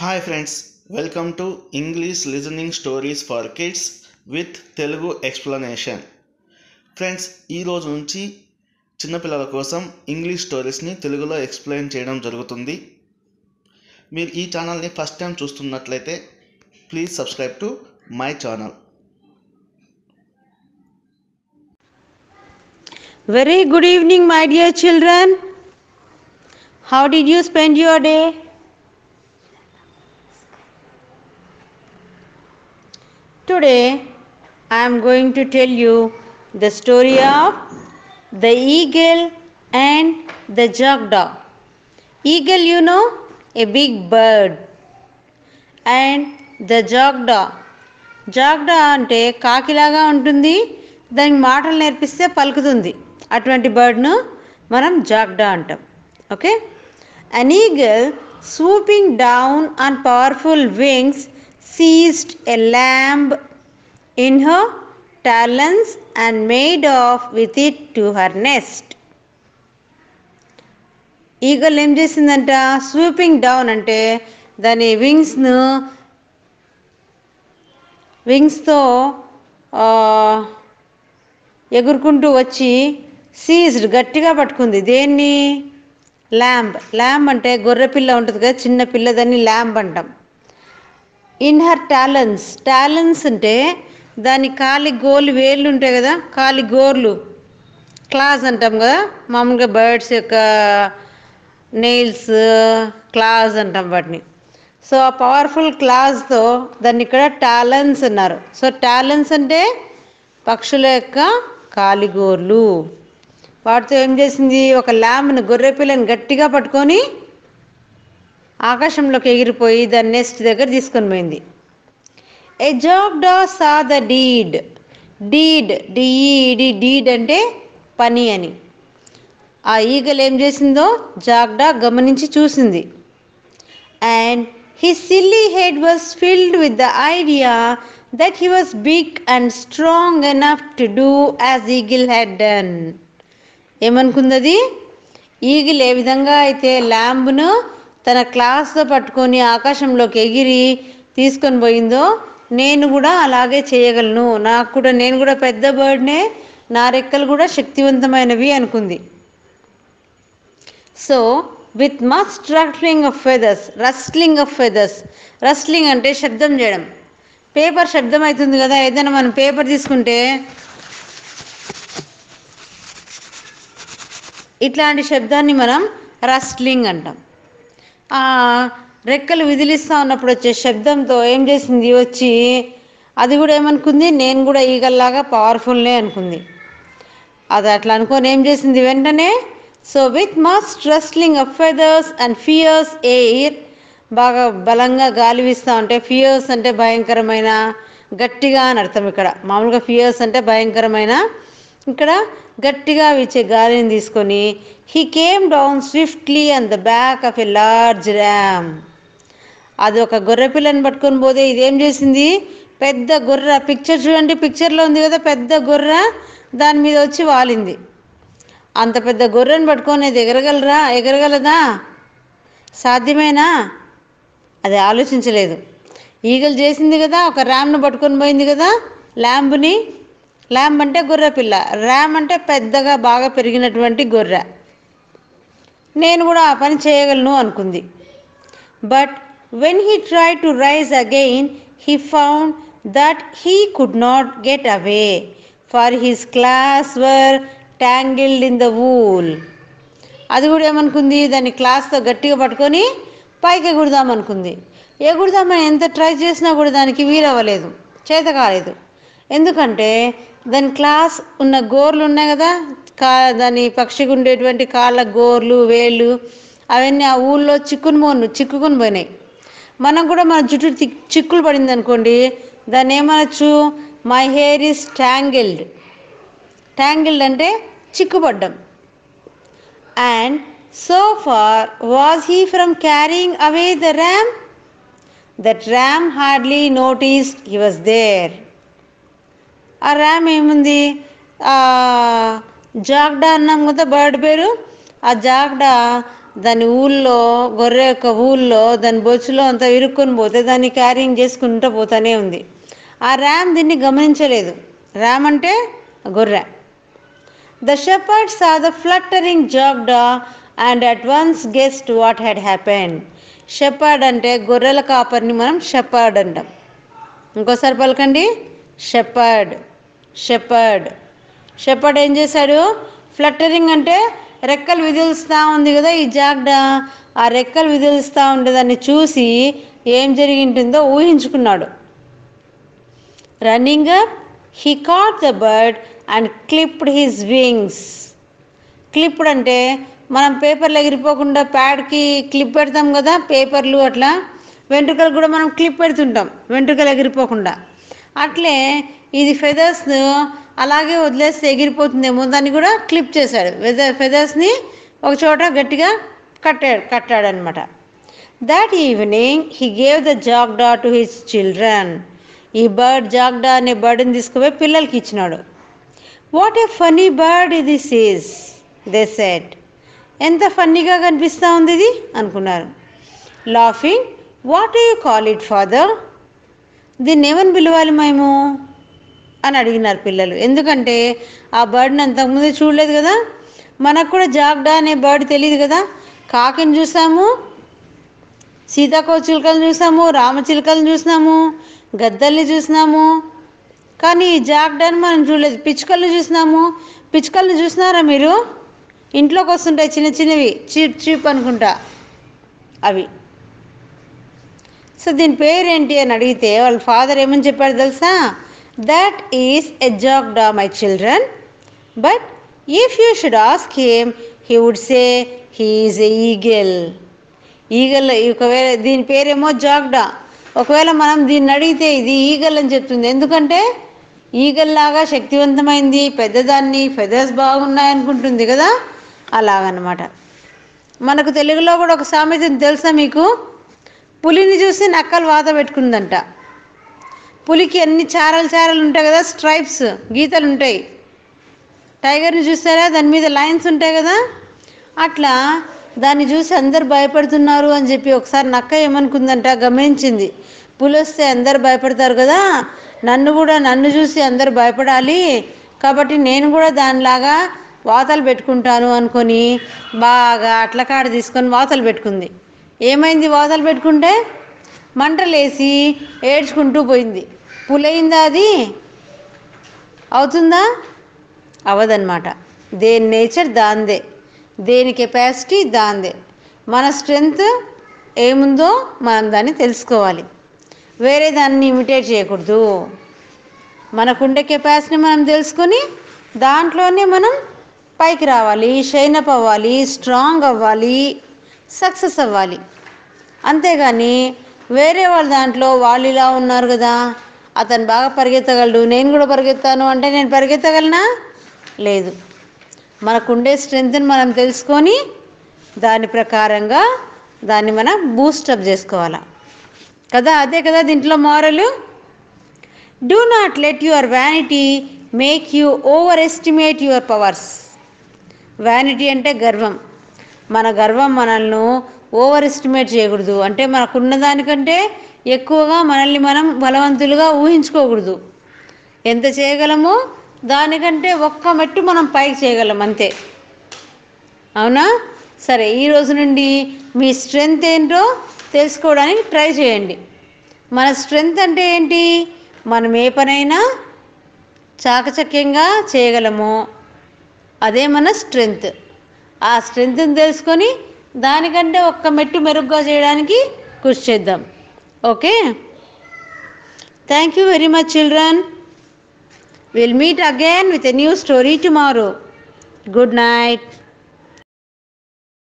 Hi friends welcome to English listening stories for kids with Telugu explanation friends ఈ రోజు నుంచి చిన్నపిల్లల కోసం ఇంగ్లీష్ స్టోరీస్ని తెలుగులో ఎక్స్ప్లెయిన్ చేయడం జరుగుతుంది మీరు ఈ ఛానల్ని ఫస్ట్ టైం చూస్తున్నట్లయితే please subscribe to my channel Very good evening, my dear children. How did you spend your day? Today, I am going to tell you the story of the eagle and the jackdaw. Eagle, you know, a big bird, and the jackdaw. Jackdaw అంటే కాకిలాగా ఉంటుంది దానికి మాటలు నేర్పిస్తే పలుకుతుంది అటువంటి బర్డ్ను మనం jackdaw అంటాం okay an eagle swooping down on powerful wings seized a lamb in her talons and made off with it to her nest eagle ఏం చేసిందంట స్వూపింగ్ డౌన్ అంటే దాని వింగ్స్ను వింగ్స్తో ఎగురుకుంటూ వచ్చి సీజ్డ్ గట్టిగా పట్టుకుంది దేన్ని ల్యాంబ్ ల్యాంబ్ అంటే గొర్రె పిల్ల ఉంటుంది కదా చిన్న పిల్ల దాన్ని ల్యాంబ్ అంటాం ఇన్ హర్ టాలెన్స్ టాలెన్స్ అంటే దాని కాలి గోలు వేళ్ళు ఉంటాయి కదా కాలి గోర్లు క్లాస్ అంటాం కదా మామూలుగా బర్డ్స్ యొక్క నెయిల్స్ క్లాస్ అంటాం వాటిని సో ఆ పవర్ఫుల్ క్లాస్తో దాన్ని ఇక్కడ టాలెన్స్ అన్నారు సో టాలెన్స్ అంటే పక్షుల యొక్క కాలిగోర్లు వాటితో ఏం చేసింది ఒక ల్యాంబ్ను గొర్రె పిల్లని గట్టిగా పట్టుకొని ఆకాశంలోకి ఎగిరిపోయి దాని నెస్ట్ దగ్గర తీసుకొని పోయింది a jackdaw saw the deed deed D E D deed అంటే పని అని ఆ ఈగలు ఏం చేసిందో జాగ్డా గమనించి చూసింది and his silly head was filled with the idea that he was big and strong enough to do as eagle had done ఏమనుకుంది ఈగిల్ ఏ విధంగా అయితే ల్యాంబ్ను తన క్లాస్తో పట్టుకొని ఆకాశంలోకి ఎగిరి తీసుకొని పోయిందో నేను కూడా అలాగే చేయగలను నాకు కూడా నేను కూడా పెద్ద బర్డ్నే నా రెక్కలు కూడా శక్తివంతమైనవి అనుకుంది so with much rustling of feathers rustling of feathers rustling అంటే శబ్దం చేయడం పేపర్ శబ్దం అవుతుంది కదా ఏదైనా మనం పేపర్ తీసుకుంటే ఇట్లాంటి శబ్దాన్ని మనం రస్ట్లింగ్ అంటాం రెక్కలు విదిలిస్తూ ఉన్నప్పుడు వచ్చే శబ్దంతో ఏం చేసింది వచ్చి అది కూడా ఏమనుకుంది నేను కూడా ఈగల్లాగా పవర్ఫుల్నే అనుకుంది అది అట్లా అనుకొని ఏం చేసింది వెంటనే so with much rustling of feathers and fierce air బాగా బలంగా గాలి వీస్తూ ఉంటే ఫియర్స్ అంటే భయంకరమైన గట్టిగా అని అర్థం ఇక్కడ మామూలుగా ఫియర్స్ అంటే భయంకరమైన ఇక్కడ గట్టిగా వీచే గాలిని తీసుకొని he came down swiftly and the back of a large ram అది ఒక గొర్రె పిల్లని పట్టుకొని పోతే ఇదేం చేసింది పెద్ద గొర్రె పిక్చర్ చూడండి పిక్చర్లో ఉంది కదా పెద్ద గొర్రె దాని మీద వచ్చి వాలింది అంత పెద్ద గొర్రెను పట్టుకొని అది ఎగరగలరా ఎగరగలదా సాధ్యమేనా అది ఆలోచించలేదు ఈగలు చేసింది కదా ఒక ర్యామ్ను పట్టుకొని పోయింది కదా ల్యాంబ్ని ల్యాంబ్ అంటే గొర్రె పిల్ల ర్యామ్ అంటే పెద్దగా బాగా పెరిగినటువంటి గొర్రె నేను కూడా ఆ పని చేయగలను అనుకుంది but when he try to rise again he found that he could not get away for his claws were tangled in the wool అది కూడా ఏమనుకుంది దాన్ని క్లాస్తో గట్టిగా పట్టుకొని పైకి ఎగురుదాం అనుకుంది ఎగురుదామని ఎంత ట్రై చేసినా కూడా దానికి వీలవ్వలేదు చేత కాలేదు ఎందుకంటే దాని క్లాస్ ఉన్న గోర్లు ఉన్నాయి కదా కా దాని పక్షికి ఉండేటువంటి కాళ్ళ గోర్లు వేళ్ళు అవన్నీ ఆ ఊళ్ళో చిక్కుని పోను చిక్కుకుని పోయినాయి మనం కూడా మన జుట్టు చిక్కులు పడింది అనుకోండి దాన్ని ఏమనొచ్చు my hair is tangled tangled అంటే చిక్కుపడ్డం and so far was he from carrying away the ram that ram hardly notice he was there ఆ ర్యామ్ ఏముంది జాగ్డా అన్నాం కదా బర్డ్ పేరు ఆ జాగ్డా దాని ఊళ్ళో గొర్రె యొక్క ఊళ్ళో దాని బొచ్చులో అంతా ఇరుక్కొని పోతే దాన్ని క్యారింగ్ చేసుకుంటూ పోతానే ఉంది ఆ ర్యామ్ దీన్ని గమనించలేదు ర్యామ్ అంటే గొర్రె The shepherd saw the fluttering jackdaw and at once guessed what had happened. Shepherd అంటే గొర్రెల కాపర్ని మనం షెపర్డ్ అంటాం ఇంకోసారి పలకండి షెపర్డ్ షెపర్డ్ షెపర్డ్ ఏం చేశాడు ఫ్లట్టరింగ్ అంటే రెక్కలు విదిలుస్తూ ఉంది కదా ఈ జాగ్డా ఆ రెక్కలు విదిలుస్తూ ఉండే దాన్ని చూసి ఏం జరిగి ఉంటుందో ఊహించుకున్నాడు running up he caught the bird and clipped his wings clipped అంటే మనం పేపర్లు ఎగిరిపోకుండా ప్యాడ్కి క్లిప్ పెడతాం కదా పేపర్లు అట్లా వెంట్రుకలు కూడా మనం క్లిప్ పెడుతుంటాం వెంట్రుకలు ఎగిరిపోకుండా అట్లే ఇది ఫెదర్స్ అలాగే వదిలేస్తే ఎగిరిపోతుందేమో దాన్ని కూడా క్లిప్ చేశాడు వెదర్ ఫెదర్స్ని ఒక చోట గట్టిగా కట్టాడు కట్టాడనమాట that evening he gave the jackdaw to his children ఈ బర్డ్ జాగ్డా అనే బర్డ్ని తీసుకుపోయి పిల్లలకి ఇచ్చినాడు what a funny bird this is they said ఎంత ఫన్నీగా కనిపిస్తూ ఉంది ఇది అనుకున్నారు laughing what you call it father దీన్ని ఏమని పిలవాలి మేము అని అడిగినారు పిల్లలు ఎందుకంటే ఆ బర్డ్ని అంతకుముందు చూడలేదు కదా మనకు కూడా జాగ్డా అనే బర్డ్ తెలియదు కదా కాకిని చూసాము సీతాకో చిలుకలను చూసాము రామచిలుకలను చూసినాము గద్దల్ని చూసినాము కానీ ఈ జాగ్డాని మనం చూడలేదు పిచ్చుకలను చూసినాము పిచ్చుకలను చూసినారా మీరు ఇంట్లోకి వస్తుంటాయి చిన్న చిన్నవి చీప్ చీప్ అనుకుంటా అవి సో దీని పేరేంటి అని అడిగితే వాళ్ళ ఫాదర్ ఏమని చెప్పాడు తెలుసా that is a jackdaw my children but if you should ask him he would say he is a eagle eagle ఒకవేళ దీని పేరేమో జాగ్డా ఒకవేళ మనం దీన్ని అడిగితే ఇది ఈగల్ అని చెప్తుంది ఎందుకంటే ఈగల్ లాగా శక్తివంతమైంది పెద్దదాన్ని ఫెదర్స్ బాగున్నాయి అనుకుంటుంది కదా అలాగనమాట మనకు తెలుగులో కూడా ఒక సామెత ఉంది తెలుసా మీకు పులిని చూసి నక్కలు వాత పెట్టుకుందంట పులికి అన్ని చారలు చారలు ఉంటాయి కదా స్ట్రైప్స్ గీతలు ఉంటాయి టైగర్ని చూస్తారా దాని మీద లైన్స్ ఉంటాయి కదా అట్లా దాన్ని చూసి అందరు భయపడుతున్నారు అని చెప్పి ఒకసారి నక్క ఏమనుకుందంట గమనించింది పులి వస్తే అందరు భయపడతారు కదా నన్ను కూడా నన్ను చూసి అందరు భయపడాలి కాబట్టి నేను కూడా దానిలాగా వాతలు పెట్టుకుంటాను అనుకొని బాగా అట్ల కాడ తీసుకొని వాతలు పెట్టుకుంది ఏమైంది వాతలు పెట్టుకుంటే మంటలేసి ఏడ్చుకుంటూ పోయింది పులయిందా అది అవుతుందా అవదన్నమాట దేని నేచర్ దాందే దేని కెపాసిటీ దాందే మన స్ట్రెంగ్త్ ఏముందో మనం దాన్ని తెలుసుకోవాలి వేరే దాన్ని ఇమిటేట్ చేయకూడదు మనకుండే కెపాసిటీ మనం తెలుసుకొని దాంట్లోనే మనం పైకి రావాలి షైన్ అప్ అవ్వాలి స్ట్రాంగ్ అవ్వాలి సక్సెస్ అవ్వాలి అంతేగాని వేరే వాళ్ళ దాంట్లో వాళ్ళు ఇలా ఉన్నారు కదా అతను బాగా పరిగెత్తగలడు నేను కూడా పరిగెత్తాను అంటే నేను పరిగెత్తగలనా లేదు మనకుండే స్ట్రెంగ్త్ని మనం తెలుసుకొని దాని ప్రకారంగా దాన్ని మనం బూస్టప్ చేసుకోవాలి కదా అదే కదా దీంట్లో moral do not let your vanity make you overestimate your powers vanity అంటే గర్వం మన గర్వం మనల్ని ఓవర్ ఎస్టిమేట్ చేయకూడదు అంటే మనకున్న దానికంటే ఎక్కువగా మనల్ని మనం బలవంతులుగా ఊహించుకోకూడదు ఎంత చేయగలమో దానికంటే ఒక్క మెట్టు మనం పైకి చేయగలం అంతే అవునా సరే ఈ రోజు నుండి మీ స్ట్రెంగ్త్ ఏంటో తెలుసుకోవడానికి ట్రై చేయండి మన స్ట్రెంగ్త్ అంటే ఏంటి మనం ఏ పనైనా చాకచక్యంగా చేయగలము అదే మన స్ట్రెంగ్త్ ఆ స్ట్రెంగ్త్ని తెలుసుకొని దానికంటే ఒక్క మెట్టు మెరుగ్గా చేయడానికి కృషి చేద్దాం okay thank you very much children will meet again with a new story tomorrow good night